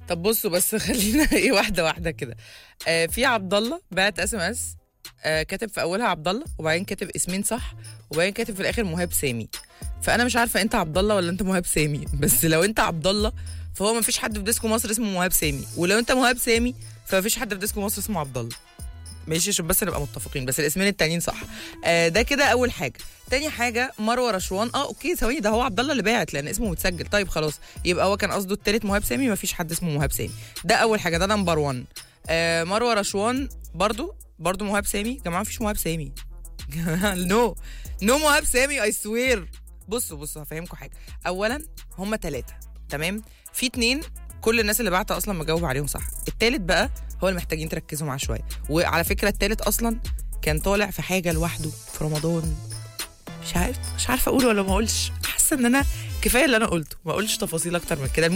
طب بصوا بس خلينا ايه واحده واحده كده آه في عبد الله بعت اس ام اس آه كاتب في اولها عبد الله وبعدين كاتب اسمين صح وبعدين كاتب في الاخر مهاب سامي فانا مش عارفه انت عبد الله ولا انت مهاب سامي بس لو انت عبد الله فهو ما فيش حد في ديسكو مصر اسمه مهاب سامي ولو انت مهاب سامي فما فيش حد في ديسكو مصر اسمه عبد الله ماشي عشان بس نبقى متفقين بس الاسمين التانيين صح آه ده كده اول حاجه تاني حاجه مروه رشوان اه اوكي ثواني ده هو عبد الله اللي باعت لان اسمه متسجل طيب خلاص يبقى هو كان قصده التالت مهاب سامي ما فيش حد اسمه مهاب سامي ده اول حاجه ده نمبر 1 آه مروه رشوان برضو برضو مهاب سامي يا جماعه مفيش مهاب سامي نو نو مهاب سامي اي سوير بصوا بصوا هفهمكم حاجه اولا هم ثلاثه تمام في اتنين كل الناس اللي بعتها اصلا مجاوب عليهم صح التالت بقى هو اللي محتاجين تركزوا معاه شويه وعلى فكره التالت اصلا كان طالع في حاجه لوحده في رمضان مش عارف مش عارفه اقول ولا ما اقولش حاسه ان انا كفايه اللي انا قلته ما اقولش تفاصيل اكتر من كده